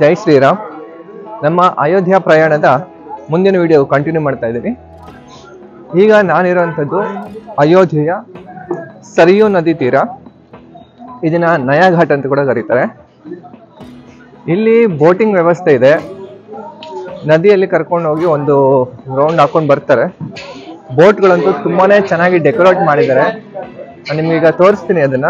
ಜೈ ಶ್ರೀರಾಮ್ ನಮ್ಮ ಅಯೋಧ್ಯ ಪ್ರಯಾಣದ ಮುಂದಿನ ವಿಡಿಯೋ ಕಂಟಿನ್ಯೂ ಮಾಡ್ತಾ ಇದ್ದೀನಿ ಈಗ ನಾನಿರೋಂಥದ್ದು ಅಯೋಧ್ಯೆಯ ಸರಿಯೂ ನದಿ ತೀರ ಇದನ್ನ ನಯಾಘಾಟ್ ಅಂತ ಕೂಡ ಕರೀತಾರೆ ಇಲ್ಲಿ ಬೋಟಿಂಗ್ ವ್ಯವಸ್ಥೆ ಇದೆ ನದಿಯಲ್ಲಿ ಕರ್ಕೊಂಡು ಹೋಗಿ ಒಂದು ರೌಂಡ್ ಹಾಕೊಂಡು ಬರ್ತಾರೆ ಬೋಟ್ಗಳಂತೂ ತುಂಬಾನೇ ಚೆನ್ನಾಗಿ ಡೆಕೋರೇಟ್ ಮಾಡಿದ್ದಾರೆ ನಾನು ನಿಮ್ಗೀಗ ತೋರಿಸ್ತೀನಿ ಅದನ್ನ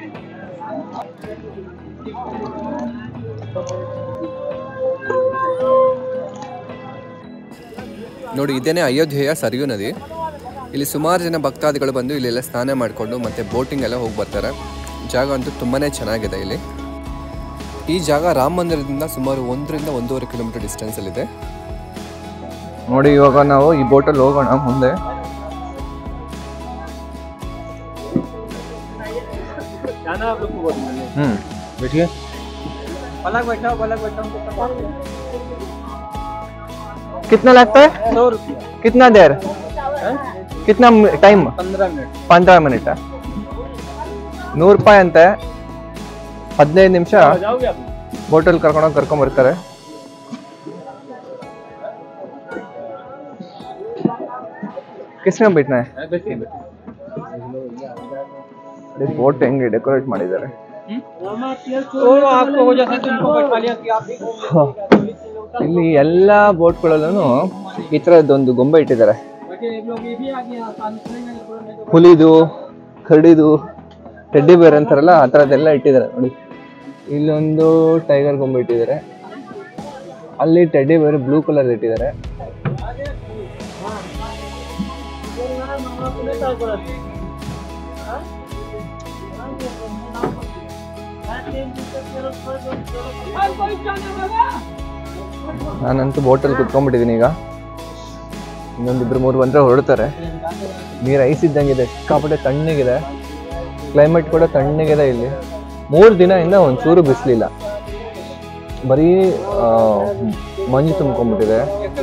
ನೋಡಿ ಇದೇನೆ ಅಯೋಧ್ಯೆಯ ಸರಿಯೂ ನದಿ ಇಲ್ಲಿ ಸುಮಾರು ಜನ ಭಕ್ತಾದಿಗಳು ಬಂದು ಇಲ್ಲೆಲ್ಲ ಸ್ನಾನ ಮಾಡಿಕೊಂಡು ಮತ್ತೆ ಬೋಟಿಂಗ್ ಎಲ್ಲ ಹೋಗಿ ಬರ್ತಾರೆ ಜಾಗ ಅಂತೂ ತುಂಬಾನೇ ಚೆನ್ನಾಗಿದೆ ಇಲ್ಲಿ ಈ ಜಾಗ ರಾಮ ಮಂದಿರದಿಂದ ಸುಮಾರು ಒಂದರಿಂದ ಒಂದೂವರೆ ಕಿಲೋಮೀಟರ್ ಡಿಸ್ಟೆನ್ಸ್ ಅಲ್ಲಿದೆ ನೋಡಿ ಇವಾಗ ನಾವು ಈ ಬೋಟಲ್ಲಿ ಹೋಗೋಣ ಮುಂದೆ जाना आप लोग को बोल मैंने ಹ್ಮ್ बैठिए पलक बैठाओ पलक बैठाओ कितना लगता है सौ रुपया कितना देर कितना टाइम पंद्रह मिनट ಪಂದ್ರ ಮಿನಿಟ್ ನೂರು ರೂಪಾಯಿ ಅಂತೆ ಹದಿನೈದು ನಿಮಿಷ जाओगे आप ಬೋಟಲ್ಲಿ ಕರ್ಕೊಂಡೋಗಿ ಕರ್ಕೊಂಬರ್ತಾರೆ ಕಿಸ್ನ ಬಿಟ್ನ ಬೋಟ್ ಹೆಂಗೆ ಡೆಕೋರೇಟ್ ಮಾಡಿದ್ದಾರೆ वो आपको हो जाता है तुमको बैठा लिया कि आप भी घूम ಇಲ್ಲಿ ಎಲ್ಲ ಬೋಟ್ಗಳಲ್ಲೂ ಈ ಥರದ್ದೊಂದು ಗೊಂಬೆ ಇಟ್ಟಿದ್ದಾರೆ बैठे एक लोग ये भी आ गया आसानी से नहीं थोड़ा नहीं तो ಹುಲಿದು ಕರಡಿದು ಟೆಡ್ಡಿ ಬೇರ್ ಅಂತಾರಲ್ಲ ಆ ಥರದ್ದೆಲ್ಲ ಇಟ್ಟಿದ್ದಾರೆ ನೋಡಿ ಇಲ್ಲೊಂದು ಟೈಗರ್ ಗೊಂಬೆ ಇಟ್ಟಿದ್ದಾರೆ ಅಲ್ಲಿ ಟೆಡ್ಡಿ ಬೇರ್ ಬ್ಲೂ ಕಲರ್ ಇಟ್ಟಿದ್ದಾರೆ ನಾನಂತೂ ಬೋಟಲ್ಲಿ ಕುತ್ಕೊಂಡ್ಬಿಟ್ಟಿದ್ದೀನಿ ಈಗ ಇನ್ನೊಂದಿಬ್ರು ಮೂರು ಬಂದರೆ ಹೊರಡ್ತಾರೆ ನೀರು ಐಸ್ ಇದ್ದಂಗಿದೆ ಸಿಕ್ಕಾಪಟ್ಟೆ ತಣ್ಣಗಿದೆ ಕ್ಲೈಮೇಟ್ ಕೂಡ ತಣ್ಣಗಿದೆ ಇಲ್ಲಿ ಮೂರು ದಿನದಿಂದ ಒಂಚೂರು ಬಿಸಿಲಿಲ್ಲ ಬರೀ ಆ, ಮಂಜು ತುಂಬ್ಕೊಂಡ್ಬಿಟ್ಟಿದೆ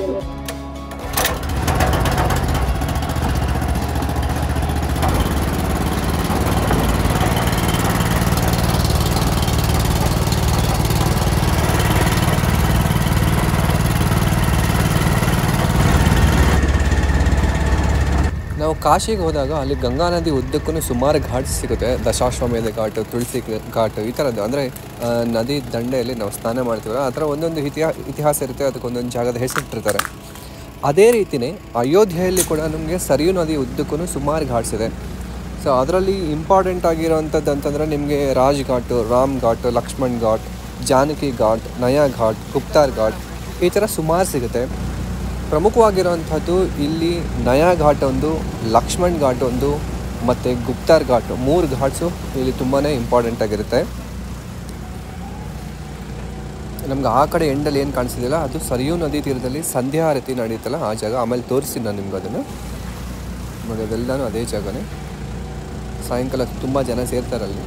ನಾವು ಕಾಶಿಗೆ ಹೋದಾಗ ಅಲ್ಲಿ ಗಂಗಾ ನದಿ ಉದ್ದಕ್ಕೂ ಸುಮಾರು ಘಾಟ್ಸ್ ಸಿಗುತ್ತೆ ದಶಾಶ್ವಮೇಧ ಘಾಟ್ ತುಳಸಿ ಘಾಟ್ ಈ ಥರದ್ದು ಅಂದರೆ ನದಿ ದಂಡೆಯಲ್ಲಿ ನಾವು ಸ್ನಾನ ಮಾಡ್ತೀವಲ್ಲ ಆ ಥರ ಒಂದೊಂದು ಇತಿಹಾ ಇತಿಹಾಸ ಇರುತ್ತೆ ಅದಕ್ಕೆ ಒಂದೊಂದು ಜಾಗದ ಹೆಸರಿಟ್ಟಿರ್ತಾರೆ ಅದೇ ರೀತಿಯೇ ಅಯೋಧ್ಯೆಯಲ್ಲಿ ಕೂಡ ನಮಗೆ ಸರಿಯೂ ನದಿ ಉದ್ದಕ್ಕೂ ಸುಮಾರು ಘಾಟ್ಸ್ ಇದೆ ಸೊ ಅದರಲ್ಲಿ ಇಂಪಾರ್ಟೆಂಟ್ ಆಗಿರೋವಂಥದ್ದು ಅಂತಂದರೆ ನಿಮಗೆ ರಾಜ್ ಘಾಟು ರಾಮ್ ಘಾಟ್ ಲಕ್ಷ್ಮಣ್ ಘಾಟ್ ಜಾನಕಿ ಘಾಟ್ ನಯಾ ಘಾಟ್ ಗುಪ್ತಾರ್ ಘಾಟ್ ಈ ಥರ ಸುಮಾರು ಸಿಗುತ್ತೆ ಪ್ರಮುಖವಾಗಿರುವಂಥದ್ದು ಇಲ್ಲಿ ನಯಾ ಘಾಟ್ ಒಂದು ಲಕ್ಷ್ಮಣ್ ಘಾಟ್ ಒಂದು ಮತ್ತು ಗುಪ್ತಾರ್ ಘಾಟ್ ಮೂರು ಘಾಟ್ಸು ಇಲ್ಲಿ ತುಂಬಾ ಇಂಪಾರ್ಟೆಂಟ್ ಆಗಿರುತ್ತೆ ನಮ್ಗೆ ಆ ಕಡೆ ಎಂಡಲ್ಲಿ ಏನು ಕಾಣಿಸ್ತಿದೆಯಲ್ಲ ಅದು ಸರಿಯೂ ನದಿ ತೀರದಲ್ಲಿ ಸಂಧ್ಯಾ ಆರತಿ ನಡೆಯುತ್ತಲ್ಲ ಆ ಜಾಗ ಆಮೇಲೆ ತೋರಿಸ್ತೀನಿ ನಾನು ನಿಮ್ಗೆ ಅದನ್ನು ನೋಡಿ ಅದೆಲ್ಲನೂ ಅದೇ ಜಾಗನೇ ಸಾಯಂಕಾಲ ತುಂಬ ಜನ ಸೇರ್ತಾರಲ್ಲಿ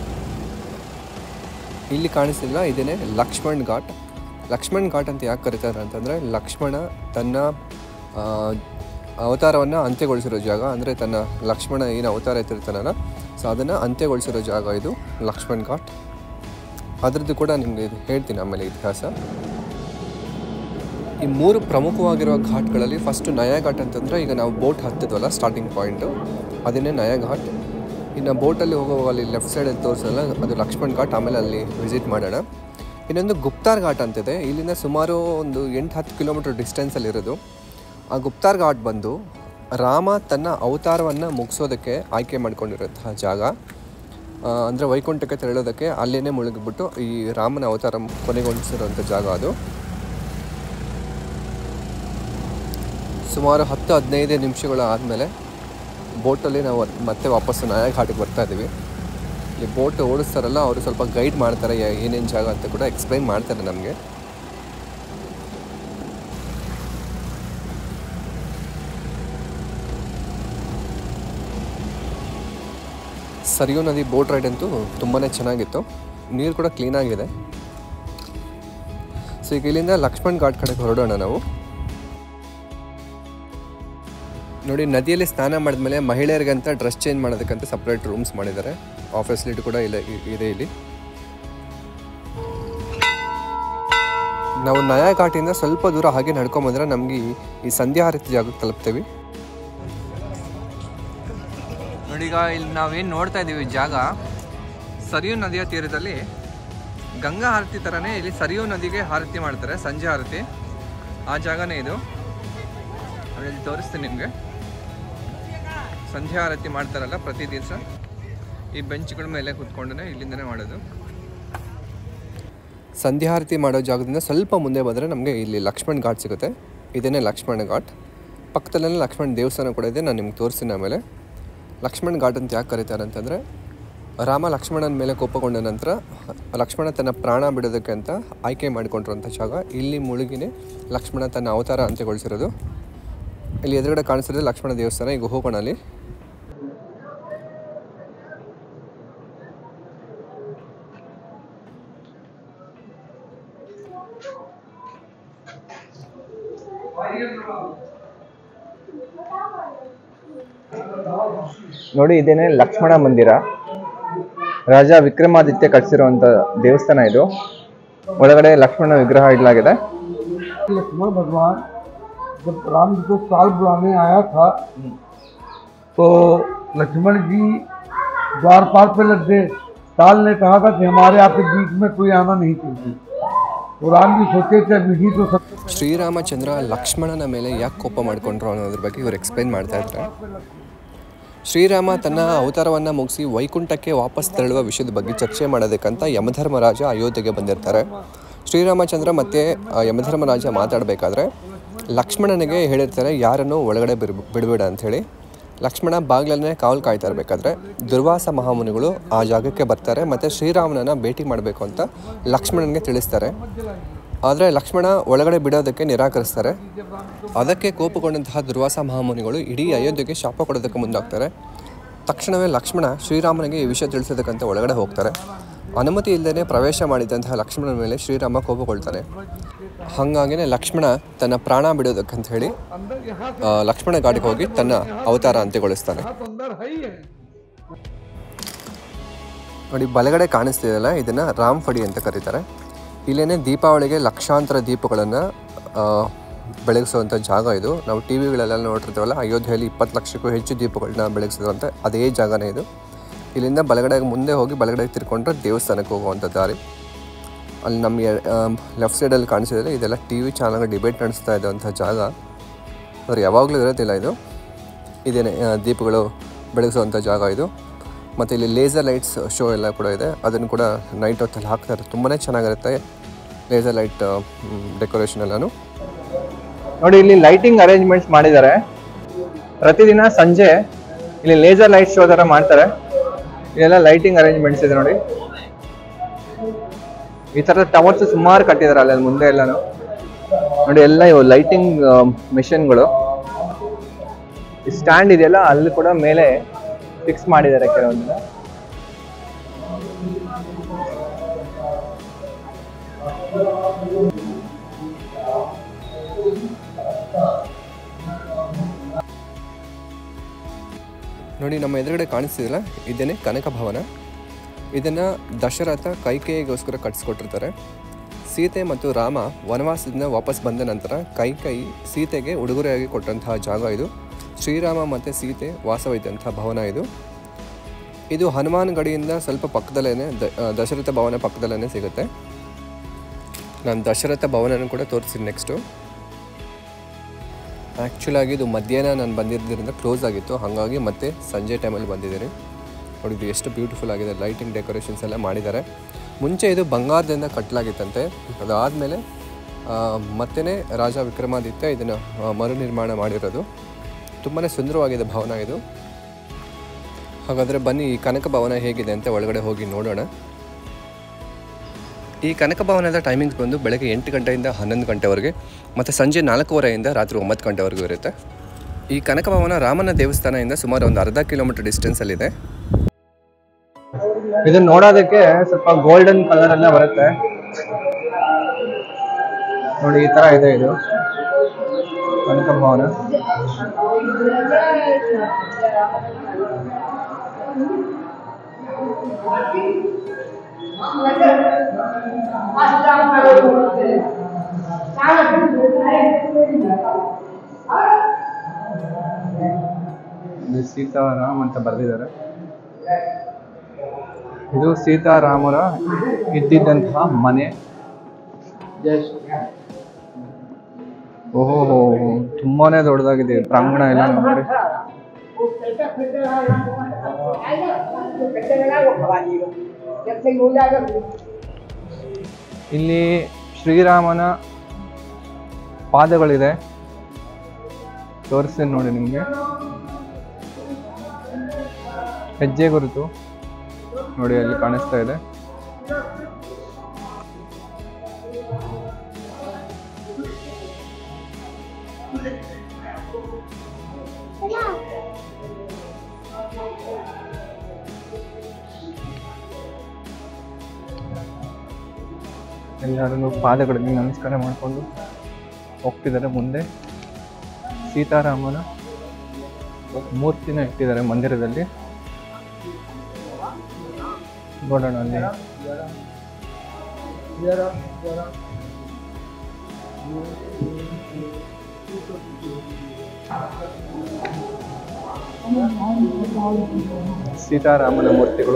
ಇಲ್ಲಿ ಕಾಣಿಸ್ತಿಲ್ಲ ಇದೇನೆ ಲಕ್ಷ್ಮಣ್ ಘಾಟ್ ಲಕ್ಷ್ಮಣ್ ಘಾಟ್ ಅಂತ ಯಾಕೆ ಕರೀತಾರೆ ಅಂತಂದರೆ ಲಕ್ಷ್ಮಣ ತನ್ನ ಆ, ಅವತಾರವನ್ನು ಅಂತ್ಯಗೊಳಿಸಿರೋ ಜಾಗ ಅಂದರೆ ತನ್ನ ಲಕ್ಷ್ಮಣ ಏನು ಅವತಾರ ಎತ್ತಿರ್ತಾನಲ್ಲ ಸೊ ಅದನ್ನು ಅಂತ್ಯಗೊಳಿಸಿರೋ ಜಾಗ ಇದು ಲಕ್ಷ್ಮಣ್ ಘಾಟ್ ಅದರದ್ದು ಕೂಡ ನಿಮಗೆ ಹೇಳ್ತೀನಿ ಆಮೇಲೆ ಇತಿಹಾಸ ಈ ಮೂರು ಪ್ರಮುಖವಾಗಿರುವ ಘಾಟ್ಗಳಲ್ಲಿ ಫಸ್ಟ್ ನಯಾ ಘಾಟ್ ಅಂತಂದರೆ ಈಗ ನಾವು ಬೋಟ್ ಹತ್ತಿದ್ವಲ್ಲ ಸ್ಟಾರ್ಟಿಂಗ್ ಪಾಯಿಂಟು ಅದನ್ನೇ ನಯಾ ಘಾಟ್ ಇನ್ನು ಬೋಟಲ್ಲಿ ಹೋಗುವಾಗ ಅಲ್ಲಿ ಲೆಫ್ಟ್ ಸೈಡಲ್ಲಿ ತೋರಿಸಲ್ಲ ಅದು ಲಕ್ಷ್ಮಣ್ ಘಾಟ್ ಆಮೇಲೆ ಅಲ್ಲಿ ವಿಸಿಟ್ ಮಾಡೋಣ ಇನ್ನೊಂದು ಗುಪ್ತಾರ್ ಘಾಟ್ ಅಂತಿದೆ ಇಲ್ಲಿಂದ ಸುಮಾರು ಒಂದು ಎಂಟು ಹತ್ತು ಕಿಲೋಮೀಟರ್ ಡಿಸ್ಟೆನ್ಸಲ್ಲಿರೋದು ಆ ಗುಪ್ತಾರ್ ಘಾಟ್ ಬಂದು ರಾಮ ತನ್ನ ಅವತಾರವನ್ನು ಮುಗಿಸೋದಕ್ಕೆ ಆಯ್ಕೆ ಮಾಡ್ಕೊಂಡಿರೋಂತಹ ಜಾಗ ಅಂದರೆ ವೈಕುಂಠಕ್ಕೆ ತೆರಳೋದಕ್ಕೆ ಅಲ್ಲೇ ಮುಳುಗಿಬಿಟ್ಟು ಈ ರಾಮನ ಅವತಾರ ಕೊನೆಗೊಳಿಸಿರೋಂಥ ಜಾಗ ಅದು ಸುಮಾರು ಹತ್ತು ಹದಿನೈದು ನಿಮಿಷಗಳು ಆದಮೇಲೆ ಬೋಟಲ್ಲಿ ನಾವು ಅದ್- ಮತ್ತೆ ವಾಪಸ್ಸು ನಾಯಾ ಘಾಟಿಗೆ ಬರ್ತಾ ಇದ್ದೀವಿ ಇಲ್ಲಿ ಬೋಟ್ ಓಡಿಸ್ತಾರಲ್ಲ ಅವರು ಸ್ವಲ್ಪ ಗೈಡ್ ಮಾಡ್ತಾರೆ ಯಾ- ಏನೇನು ಜಾಗ ಅಂತ ಕೂಡ ಎಕ್ಸ್ಪ್ಲೈನ್ ಮಾಡ್ತಾರೆ ನಮಗೆ ಸರಿಯೂ ನದಿ ಬೋಟ್ ರೈಡ್ ಅಂತೂ ತುಂಬಾ ಚೆನ್ನಾಗಿತ್ತು ನೀರು ಕೂಡ ಕ್ಲೀನಾಗಿದೆ ಸೊ ಈಗ ಇಲ್ಲಿಂದ ಲಕ್ಷ್ಮಣ್ ಘಾಟ್ ಕಡೆಗೆ ಹೊರಡೋಣ ನಾವು ನೋಡಿ ನದಿಯಲ್ಲಿ ಸ್ನಾನ ಮಾಡಿದ್ಮೇಲೆ ಮಹಿಳೆಯರಿಗಂತ ಡ್ರೆಸ್ ಚೇಂಜ್ ಮಾಡೋದಕ್ಕಂತ ಸಪ್ರೇಟ್ ರೂಮ್ಸ್ ಮಾಡಿದ್ದಾರೆ ಆ ಫೆಸಿಲಿಟಿ ಕೂಡ ಇಲ್ಲ ಇ- ಇದೆ ಇಲ್ಲಿ ನಾವು ನಯಾ ಘಾಟಿಂದ ಸ್ವಲ್ಪ ದೂರ ಹಾಗೆ ನಡ್ಕೊಂಬಂದ್ರೆ ನಮಗೆ ಈ- ಈ ಸಂಧ್ಯಾ ಆರತಿ ಜಾಗಕ್ಕೆ ತಲುಪ್ತೇವೆ ನೋಡಿ ಈಗ ಇಲ್ಲಿ ನಾವೇನು ನೋಡ್ತಾ ಇದ್ದೀವಿ ಜಾಗ ಸರಿಯು ನದಿಯ ತೀರದಲ್ಲಿ ಗಂಗಾ ಆರತಿ ಥರನೇ ಇಲ್ಲಿ ಸರಿಯು ನದಿಗೆ ಆರತಿ ಮಾಡ್ತಾರೆ ಸಂಜೆ ಆರತಿ ಆ ಜಾಗನೇ ಇದು ನಾನು ಇಲ್ಲಿ ತೋರಿಸ್ತೀನಿ ನಿಮಗೆ ಸಂಧ್ಯಾ ಆರತಿ ಮಾಡ್ತಾರಲ್ಲ ಪ್ರತಿ ದಿವಸ ಈ ಬೆಂಚ್ಗಳ ಮೇಲೆ ಕೂತ್ಕೊಂಡೇ ಇಲ್ಲಿಂದನೇ ಮಾಡೋದು ಸಂಧ್ಯಾ ಆರತಿ ಮಾಡೋ ಜಾಗದಿಂದ ಸ್ವಲ್ಪ ಮುಂದೆ ಬಂದರೆ ನಮಗೆ ಇಲ್ಲಿ ಲಕ್ಷ್ಮಣ್ ಘಾಟ್ ಸಿಗುತ್ತೆ ಇದೇನೇ ಲಕ್ಷ್ಮಣ ಘಾಟ್ ಪಕ್ಕದಲ್ಲೇ ಲಕ್ಷ್ಮಣ್ ದೇವಸ್ಥಾನ ಕೂಡ ಇದೆ ನಾನು ನಿಮ್ಗೆ ತೋರಿಸ್ತೀನಿ ಆಮೇಲೆ ಲಕ್ಷ್ಮಣ್ ಘಾಟ್ ಅಂತ ಯಾಕೆ ಕರೀತಾರೆ ಅಂತಂದರೆ ರಾಮ ಲಕ್ಷ್ಮಣನ ಮೇಲೆ ಕೋಪಗೊಂಡ ನಂತರ ಲಕ್ಷ್ಮಣ ತನ್ನ ಪ್ರಾಣ ಬಿಡೋದಕ್ಕೆ ಅಂತ ಆಯ್ಕೆ ಮಾಡಿಕೊಂಡಿರುವಂಥ ಜಾಗ ಇಲ್ಲಿ ಮುಳುಗಿನೇ ಲಕ್ಷ್ಮಣ ತನ್ನ ಅವತಾರ ಅಂತ್ಯಗೊಳಿಸಿರೋದು ಇಲ್ಲಿ ಎದುರುಗಡೆ ಕಾಣಿಸಿರೋದು ಲಕ್ಷ್ಮಣ ದೇವಸ್ಥಾನ ಈಗ ಹೋಗೋಣ ಅಲ್ಲಿ ನೋಡಿ ಇದೇನೆ ಲಕ್ಷ್ಮಣ ಮಂದಿರ ರಾಜ ವಿಕ್ರಮಾದಿತ್ಯ ಕಟ್ಟಿಸಿರುವಂತ ದೇವಸ್ಥಾನ ಇದು ಒಳಗಡೆ ಲಕ್ಷ್ಮಣ ವಿಗ್ರಹ ಇಡಲಾಗಿದೆ लक्ष्मण भगवान जब राम जी को साल बुलाने आया था तो लक्ष्मण जी द्वारपाल पे लग गए साल ने कहा था कि हमारे आपके बीच में कोई आना नहीं चाहिए तो राम जी सोचे थे विधि तो सबसे ಶ್ರೀರಾಮಚಂದ್ರ ಲಕ್ಷ್ಮಣನ ಮೇಲೆ ಯಾಕೆ ಕೋಪ ಮಾಡಿಕೊಂಡ್ರು ಅನ್ನೋದ್ರ ಬಗ್ಗೆ ಇವರು ಎಕ್ಸ್ಪ್ಲೈನ್ ಮಾಡ್ತಾ ಇದ್ದಾರೆ ಶ್ರೀರಾಮ ತನ್ನ ಅವತಾರವನ್ನು ಮುಗಿಸಿ ವೈಕುಂಠಕ್ಕೆ ವಾಪಸ್ ತೆರಳುವ ವಿಷಯದ ಬಗ್ಗೆ ಚರ್ಚೆ ಮಾಡೋದಕ್ಕಂತ ಯಮಧರ್ಮರಾಜ ಅಯೋಧ್ಯೆಗೆ ಬಂದಿರ್ತಾರೆ ಶ್ರೀರಾಮಚಂದ್ರ ಮತ್ತು ಆ ಯಮಧರ್ಮರಾಜ ಮಾತಾಡಬೇಕಾದ್ರೆ ಲಕ್ಷ್ಮಣನಿಗೆ ಹೇಳಿರ್ತಾರೆ ಯಾರನ್ನು ಒಳಗಡೆ ಬಿಡ್ ಬಿಡಬೇಡ ಅಂಥೇಳಿ ಲಕ್ಷ್ಮಣ ಬಾಗಿಲನ್ನೇ ಕಾವಲು ಕಾಯ್ತಾ ಇರಬೇಕಾದ್ರೆ ದುರ್ವಾಸ ಮಹಾಮುನಿಗಳು ಆ ಜಾಗಕ್ಕೆ ಬರ್ತಾರೆ ಮತ್ತು ಶ್ರೀರಾಮನನ್ನ ಭೇಟಿ ಮಾಡಬೇಕು ಅಂತ ಲಕ್ಷ್ಮಣನಿಗೆ ತಿಳಿಸ್ತಾರೆ ಆದರೆ ಲಕ್ಷ್ಮಣ ಒಳಗಡೆ ಬಿಡೋದಕ್ಕೆ ನಿರಾಕರಿಸ್ತಾರೆ ಅದಕ್ಕೆ ಕೋಪಗೊಂಡಂತಹ ದುರ್ವಾಸ ಮಹಾಮುನಿಗಳು ಇಡೀ ಅಯೋಧ್ಯೆಗೆ ಶಾಪ ಕೊಡೋದಕ್ಕೆ ಮುಂದಾಗ್ತಾರೆ ತಕ್ಷಣವೇ ಲಕ್ಷ್ಮಣ ಶ್ರೀರಾಮನಿಗೆ ಈ ವಿಷಯ ತಿಳಿಸೋದಕ್ಕಂತ ಒಳಗಡೆ ಹೋಗ್ತಾರೆ ಅನುಮತಿ ಇಲ್ಲದೇ ಪ್ರವೇಶ ಮಾಡಿದಂತಹ ಲಕ್ಷ್ಮಣನ ಮೇಲೆ ಶ್ರೀರಾಮ ಕೋಪಗೊಳ್ತಾನೆ ಹಾಗಾಗಿನೇ ಲಕ್ಷ್ಮಣ ತನ್ನ ಪ್ರಾಣ ಬಿಡೋದಕ್ಕಂತ ಹೇಳಿ ಆ, ಲಕ್ಷ್ಮಣ ಗಾಡಿಗೆ ಹೋಗಿ ತನ್ನ ಅವತಾರ ಅಂತ್ಯಗೊಳಿಸ್ತಾನೆ तो अंदर है ही है ನೋಡಿ ಬಲಗಡೆ ಕಾಣಿಸ್ತಿದೆಯಲ್ಲ ಇದನ್ನು ರಾಮ್ ಫಡಿ ಅಂತ ಕರೀತಾರೆ ಇಲ್ಲೇನೆ ದೀಪಾವಳಿಗೆ ಲಕ್ಷಾಂತರ ದೀಪಗಳನ್ನು ಬೆಳಗಿಸುವಂಥ ಜಾಗ ಇದು ನಾವು ಟಿ ವಿಗಳೆಲ್ಲ ನೋಡಿರ್ತೀವಲ್ಲ ಅಯೋಧ್ಯೆಯಲ್ಲಿ ಇಪ್ಪತ್ತು ಲಕ್ಷಕ್ಕೂ ಹೆಚ್ಚು ದೀಪಗಳನ್ನ ಬೆಳಗಿಸಿದ್ರಂತೆ ಅದೇ ಜಾಗನೇ ಇದು ಇಲ್ಲಿಂದ ಬಲಗಡೆ ಮುಂದೆ ಹೋಗಿ ಬಲಗಡೆ ತಿರ್ಕೊಂಡ್ರೆ ದೇವಸ್ಥಾನಕ್ಕೆ ಹೋಗುವಂಥ ದಾರಿ ಅಲ್ಲಿ ನಮ್ಮ ಲೆಫ್ಟ್ ಸೈಡಲ್ಲಿ ಕಾಣಿಸಿದ್ರೆ ಇದೆಲ್ಲ ಟಿ ವಿ ಚಾನಲ್ ಡಿಬೇಟ್ ನಡೆಸ್ತಾ ಇದ್ದಂಥ ಜಾಗ ಅವ್ರು ಯಾವಾಗಲೂ ಇರೋದಿಲ್ಲ ಇದು ಇದೇನೆ ಆ, ದೀಪಗಳು ಬೆಳಗಿಸುವಂಥ ಜಾಗ ಇದು ಮತ್ತು ಇಲ್ಲಿ ಲೇಸರ್ ಲೈಟ್ಸ್ ಶೋ ಎಲ್ಲ ಕೂಡ ಇದೆ ಅದನ್ನು ಕೂಡ ನೈಟ್ ಹೊತ್ತಲ್ಲಿ ಹಾಕ್ತಾರೆ ತುಂಬಾ ಚೆನ್ನಾಗಿರುತ್ತೆ ಲೇಸರ್ ಲೈಟ್ ಡೆಕೋರೇಷನ್ ಎಲ್ಲನೂ ನೋಡಿ ಇಲ್ಲಿ ಲೈಟಿಂಗ್ ಅರೇಂಜ್ಮೆಂಟ್ಸ್ ಮಾಡಿದ್ದಾರೆ ಪ್ರತಿದಿನ ಸಂಜೆ ಇಲ್ಲಿ ಲೇಸರ್ ಲೈಟ್ ಶೋ ತರ ಮಾಡ್ತಾರೆ ಇಲ್ಲೆಲ್ಲ ಲೈಟಿಂಗ್ ಅರೇಂಜ್ಮೆಂಟ್ಸ್ ಇದೆ ನೋಡಿ ಈ ತರ ಟವರ್ಸ್ ಸುಮಾರು ಕಟ್ಟಿದ್ದಾರೆ ಅಲ್ಲಿ ಮುಂದೆ ಎಲ್ಲಾನು ನೋಡಿ ಎಲ್ಲ ಇವು ಲೈಟಿಂಗ್ ಮಿಷನ್ಗಳು ಸ್ಟ್ಯಾಂಡ್ ಇದೆಯಲ್ಲ ಅಲ್ಲಿ ಕೂಡ ಮೇಲೆ ಫಿಕ್ಸ್ ಮಾಡಿದ್ದಾರೆ ಕೆಲವೊಂದನ್ನ ನೋಡಿ ನಮ್ಮ ಎದುರುಗಡೆ ಕಾಣಿಸ್ತಿದಿಲ್ಲ ಇದೇನೆ ಕನಕ ಭವನ ಇದನ್ನು ದಶರಥ ಕೈಕೇಯಿಗೋಸ್ಕರ ಕಟ್ಸ್ಕೊಟ್ಟಿರ್ತಾರೆ ಸೀತೆ ಮತ್ತು ರಾಮ ವನವಾಸದಿಂದ ವಾಪಸ್ ಬಂದ ನಂತರ ಕೈಕೇಯಿ ಸೀತೆಗೆ ಉಡುಗೊರೆಯಾಗಿ ಕೊಟ್ಟಂತಹ ಜಾಗ ಇದು ಶ್ರೀರಾಮ ಮತ್ತು ಸೀತೆ ವಾಸವಿದ್ದಂಥ ಭವನ ಇದು ಇದು ಹನುಮಾನ್ ಗಡಿಯಿಂದ ಸ್ವಲ್ಪ ಪಕ್ಕದಲ್ಲೇ ದ- ಆ, ದಶರಥ ಭವನ ಪಕ್ಕದಲ್ಲೇ ಸಿಗುತ್ತೆ ನಾನು ದಶರಥ ಭವನನೂ ಕೂಡ ತೋರಿಸ್ತೀನಿ ನೆಕ್ಸ್ಟು ಆ್ಯಕ್ಚುಲಾಗಿ ಇದು ಮಧ್ಯಾಹ್ನ ನಾನು ಬಂದಿದ್ದರಿಂದ ಕ್ಲೋಸ್ ಆಗಿತ್ತು ಹಾಗಾಗಿ ಮತ್ತೆ ಸಂಜೆ ಟೈಮಲ್ಲಿ ಬಂದಿದ್ದೀನಿ ನೋಡಿ ಇದು ಎಷ್ಟು ಬ್ಯೂಟಿಫುಲ್ ಆಗಿದೆ ಲೈಟಿಂಗ್ ಡೆಕೋರೇಷನ್ಸ್ ಎಲ್ಲ ಮಾಡಿದ್ದಾರೆ ಮುಂಚೆ ಇದು ಬಂಗಾರದಿಂದ ಕಟ್ಟಲಾಗಿತ್ತಂತೆ ಅದಾದಮೇಲೆ ಮತ್ತೇ ರಾಜ ವಿಕ್ರಮಾದಿತ್ಯ ಇದನ್ನು ಮರು ನಿರ್ಮಾಣ ಮಾಡಿರೋದು ತುಂಬಾ ಸುಂದರವಾಗಿದೆ ಭವನ ಇದು ಹಾಗಾದರೆ ಬನ್ನಿ ಈ ಕನಕ ಭವನ ಹೇಗಿದೆ ಅಂತ ಒಳಗಡೆ ಹೋಗಿ ನೋಡೋಣ ಈ ಕನಕ ಭವನದ ಟೈಮಿಂಗ್ಸ್ ಬಂದು ಬೆಳಗ್ಗೆ ಎಂಟು ಗಂಟೆಯಿಂದ ಹನ್ನೊಂದು ಗಂಟೆವರೆಗೆ ಮತ್ತು ಸಂಜೆ ನಾಲ್ಕೂವರೆಯಿಂದ ರಾತ್ರಿ ಒಂಬತ್ತು ಗಂಟೆವರೆಗೂ ಇರುತ್ತೆ ಈ ಕನಕ ಭವನ ರಾಮನ ದೇವಸ್ಥಾನದಿಂದ ಸುಮಾರು ಒಂದು ಅರ್ಧ ಕಿಲೋಮೀಟರ್ ಡಿಸ್ಟೆನ್ಸಲ್ಲಿದೆ ಇದನ್ನ ನೋಡೋದಕ್ಕೆ ಸ್ವಲ್ಪ ಗೋಲ್ಡನ್ ಕಲರ್ ಎಲ್ಲ ಬರುತ್ತೆ ನೋಡಿ ಈ ತರ ಇದೆ ಇದು ಕನಕ ಭವನ ಇಲ್ಲಿ ಸೀತಾರಾಮ್ ಅಂತ ಬರೆದಿದ್ದಾರೆ ಇದು ಸೀತಾರಾಮರ ಇದ್ದಿದ್ದಂತಹ ಮನೆ ಓಹೋ ತುಂಬಾನೇ ದೊಡ್ಡದಾಗಿದೆ ಪ್ರಾಂಗಣ ಎಲ್ಲ ನೋಡಿ ಇಲ್ಲಿ ಶ್ರೀರಾಮನ ಪಾದಗಳಿದೆ ತೋರಿಸ್ತೀನಿ ನೋಡಿ ನಿಮಗೆ ಹೆಜ್ಜೆ ಗುರುತು ನೋಡಿ ಅಲ್ಲಿ ಕಾಣಿಸ್ತಾ ಇದೆ ಎಲ್ಲರೂ ಪಾದಗಳಿಗೆ ನಮಸ್ಕಾರ ಮಾಡಿಕೊಂಡು ಹೋಗ್ತಿದ್ದಾರೆ ಮುಂದೆ ಸೀತಾರಾಮನ ಮೂರ್ತಿನ ಇಟ್ಟಿದ್ದಾರೆ ಮಂದಿರದಲ್ಲಿ ನೋಡೋಣ ಅಲ್ಲಿ ಸೀತಾರಾಮನ ಮೂರ್ತಿಗಳು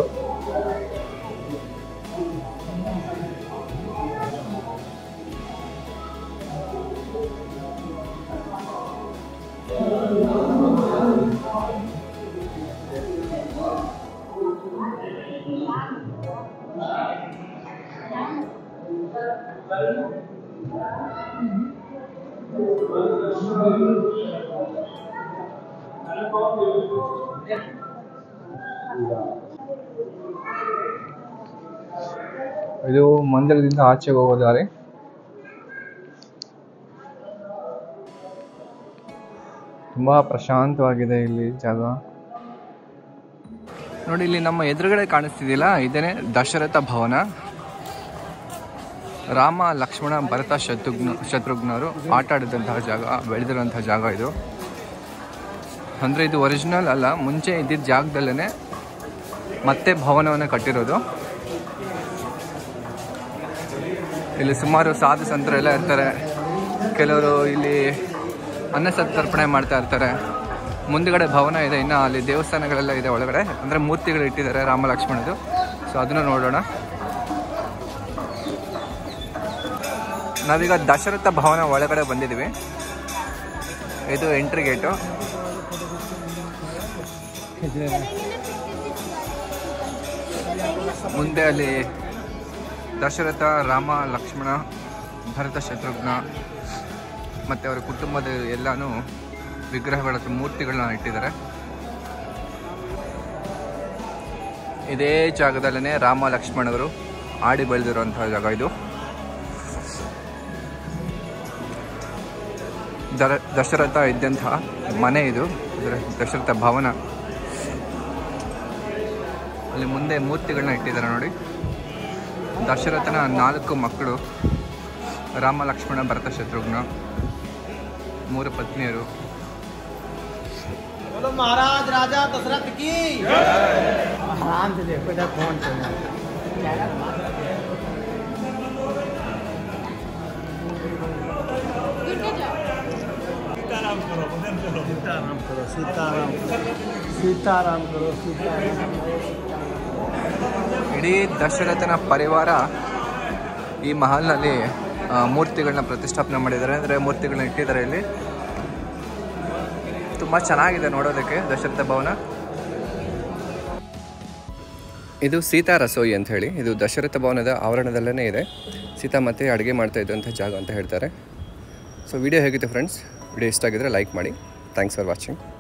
ಇದು ಮಂದಿರದಿಂದ ಆಚೆಗೆ ಹೋಗೋ ದಾರಿ ತುಂಬಾ ಪ್ರಶಾಂತವಾಗಿದೆ ಇಲ್ಲಿ ಜಾಗ ನೋಡಿ ಇಲ್ಲಿ ನಮ್ಮ ಎದುರುಗಡೆ ಕಾಣಿಸ್ತಿದೆಯಲ್ಲ ಇದೇನೆ ದಶರಥ ಭವನ ರಾಮ ಲಕ್ಷ್ಮಣ ಭರತ ಶತ್ರುಘ್ನ ಶತ್ರುಘ್ನರು ಆಟ ಆಡಿದಂತಹ ಜಾಗ ಬೆಳೆದಿರುವಂತಹ ಜಾಗ ಇದು ಅಂದರೆ ಇದು ಒರಿಜಿನಲ್ ಅಲ್ಲ ಮುಂಚೆ ಇದ್ದಿದ್ದ ಜಾಗದಲ್ಲೇ ಮತ್ತೆ ಭವನವನ್ನು ಕಟ್ಟಿರೋದು ಇಲ್ಲಿ ಸುಮಾರು ಸಾಧು ಸಂತರೆಲ್ಲ ಇರ್ತಾರೆ ಕೆಲವರು ಇಲ್ಲಿ ಅನ್ನ ಸಂತರ್ಪಣೆ ಮಾಡ್ತಾ ಇರ್ತಾರೆ ಮುಂದ್ಗಡೆ ಭವನ ಇದೆ ಇನ್ನು ಅಲ್ಲಿ ದೇವಸ್ಥಾನಗಳೆಲ್ಲ ಇದೆ ಒಳಗಡೆ ಅಂದರೆ ಮೂರ್ತಿಗಳು ಇಟ್ಟಿದ್ದಾರೆ ರಾಮ ಲಕ್ಷ್ಮಣದು ಸೊ ಅದನ್ನು ನೋಡೋಣ ನಾವೀಗ ದಶರಥ ಭವನ ಒಳಗಡೆ ಬಂದಿದ್ದೀವಿ ಇದು ಎಂಟ್ರಿ ಗೇಟು ಮುಂದೆ ಅಲ್ಲಿ ದಶರಥ ರಾಮ ಲಕ್ಷ್ಮಣ ಭರತ ಶತ್ರುಘ್ನ ಮತ್ತು ಅವರ ಕುಟುಂಬದ ಎಲ್ಲಾನು ವಿಗ್ರಹಗಳ ಮೂರ್ತಿಗಳನ್ನ ಇಟ್ಟಿದ್ದಾರೆ ಇದೇ ಜಾಗದಲ್ಲೇ ರಾಮ ಲಕ್ಷ್ಮಣರು ಆಡಿ ಬೆಳೆದಿರುವಂತಹ ಜಾಗ ಇದು ದರ ದಶರಥ ಇದ್ದಂತಹ ಮನೆ ಇದು ಅಂದರೆ ದಶರಥ ಭವನ ಅಲ್ಲಿ ಮುಂದೆ ಮೂರ್ತಿಗಳನ್ನ ಇಟ್ಟಿದ್ದಾರೆ ನೋಡಿ ದಶರಥನ ನಾಲ್ಕು ಮಕ್ಕಳು ರಾಮ ಲಕ್ಷ್ಮಣ ಭರತ ಶತ್ರುಘ್ನ ಮೂರು ಪತ್ನಿಯರು बोलो महाराज राजा दशरथ की आराम से देखो इधर फोन चल सीताराम करो सीताराम करो सीताराम सीताराम करो सीताराम ಇಡೀ ದಶರಥನ ಪರಿವಾರ ಈ ಮಹಲ್ನಲ್ಲಿ ಆ, ಮೂರ್ತಿಗಳನ್ನ ಪ್ರತಿಷ್ಠಾಪನೆ ಮಾಡಿದ್ದಾರೆ ಅಂದರೆ ಮೂರ್ತಿಗಳನ್ನ ಇಟ್ಟಿದ್ದಾರೆ ಇಲ್ಲಿ ತುಂಬ ಚೆನ್ನಾಗಿದೆ ನೋಡೋದಕ್ಕೆ ದಶರಥ ಭವನ ಇದು ಸೀತಾ ರಸೋಯಿ ಅಂತ ಹೇಳಿ ಇದು ದಶರಥ ಭವನದ ಆವರಣದಲ್ಲೇ ಇದೆ ಸೀತಾ ಮತ್ತೆ ಅಡುಗೆ ಮಾಡ್ತಾ ಇದ್ದಂಥ ಜಾಗ ಅಂತ ಹೇಳ್ತಾರೆ ಸೊ ವಿಡಿಯೋ ಹೇಗಿತ್ತು ಫ್ರೆಂಡ್ಸ್ ವಿಡಿಯೋ ಇಷ್ಟ ಆಗಿದ್ರೆ ಲೈಕ್ ಮಾಡಿ ಥ್ಯಾಂಕ್ಸ್ ಫಾರ್ ವಾಚಿಂಗ್